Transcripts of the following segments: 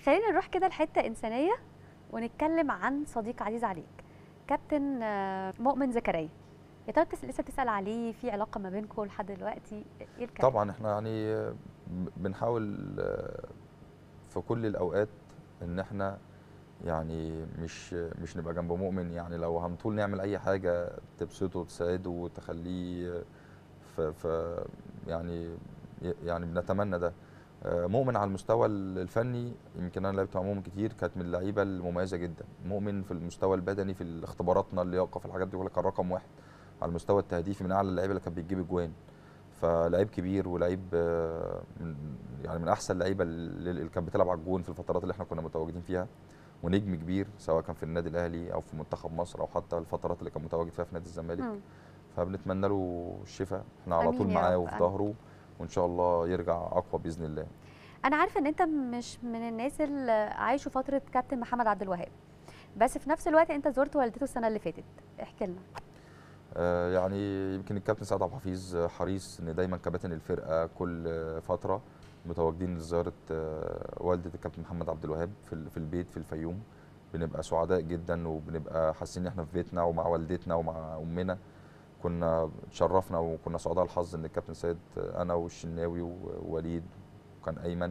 خلينا نروح كده لحته انسانيه ونتكلم عن صديق عزيز عليك كابتن آه، مؤمن زكريا يا ترى بتس- لسه بتسال عليه في علاقه ما بينكم لحد دلوقتي ايه الكلام طبعا احنا يعني آه، بنحاول آه، في كل الاوقات ان احنا يعني مش مش نبقى جنب مؤمن يعني لو هنطول نعمل اي حاجه تبسطه وتساعده وتخليه في في يعني يعني بنتمنى ده آه، مؤمن على المستوى الفني يمكن انا لعبت مع مؤمن كتير كانت من اللعيبه المميزه جدا مؤمن في المستوى البدني في اختباراتنا اللياقه في الحاجات دي كلها كان رقم واحد على المستوى التهديفي من اعلى اللعيبه اللي كانت بتجيب اجوان فلعيب كبير ولعيب آه، من يعني من احسن اللعيبه اللي اللي كانت بتلعب على الجون في الفترات اللي احنا كنا متواجدين فيها ونجم كبير سواء كان في النادي الاهلي او في منتخب مصر او حتى الفترات اللي كان متواجد فيها في نادي الزمالك مم. فبنتمنى له الشفاء احنا على آمين طول يا معاه رب، وفي آمين. ظهره وان شاء الله يرجع اقوى باذن الله انا عارفه ان انت مش من الناس اللي عايشوا فتره كابتن محمد عبد الوهاب بس في نفس الوقت انت زرت والدته السنه اللي فاتت احكي لنا آه، يعني يمكن الكابتن سعد عبد الحفيظ حريص ان دايما كباتن الفرقه كل فتره متواجدين لزياره آه، والده الكابتن محمد عبد الوهاب في ال- في البيت في الفيوم بنبقى سعداء جدا وبنبقى حاسين ان احنا في بيتنا ومع والدتنا ومع امنا كنا اتشرفنا وكنا سعداء الحظ ان الكابتن سيد آه، انا والشناوي ووليد وكان ايمن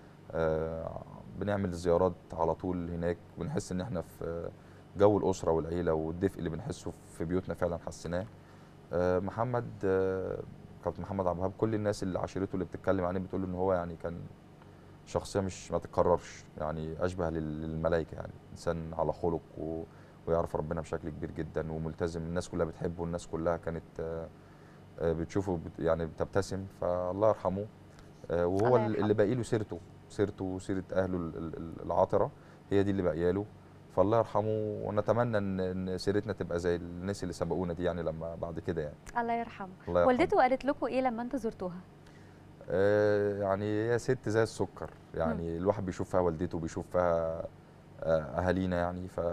آه، بنعمل زيارات على طول هناك ونحس ان احنا في جو الاسره والعيله والدفء اللي بنحسه في بيوتنا فعلا حسيناه آه، محمد آه، كابتن محمد عبد الوهاب كل الناس اللي عشيرته اللي بتتكلم عليه بتقول ان هو يعني كان شخصيه مش ما تتكررش يعني اشبه لل- للملائكه يعني انسان على خلق و... ويعرف ربنا بشكل كبير جدا وملتزم الناس كلها بتحبه الناس كلها كانت آه، آه، بتشوفه بت... يعني بتبتسم فالله يرحمه آه، وهو الله ال- يرحمه. اللي باقي له سيرته سيرته وسيره اهله ال- ال- ال- العاطره هي دي اللي باقيه له فالله يرحمه ونتمنى ان ان سيرتنا تبقى زي الناس اللي سبقونا دي يعني لما بعد كده يعني الله يرحمه الله يرحمه والدته قالت لكم ايه لما انتوا زرتوها آه، يعني هي ست زي السكر يعني الواحد بيشوف فيها والدته بيشوف فيها آه، اهالينا يعني ف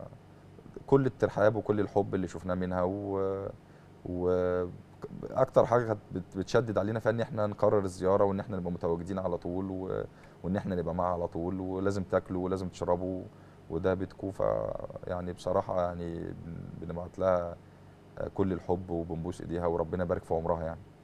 كل الترحاب وكل الحب اللي شفناه منها و, و... اكتر حاجه كانت بت- بتشدد علينا فيها ان احنا نكرر الزياره وان احنا نبقى متواجدين على طول و... وان احنا نبقى معاها على طول ولازم تاكلوا ولازم تشربوا وده بيتكم ف يعني بصراحه يعني بن- بنبعت لها آه، كل الحب وبنبوس ايديها وربنا يبارك في عمرها يعني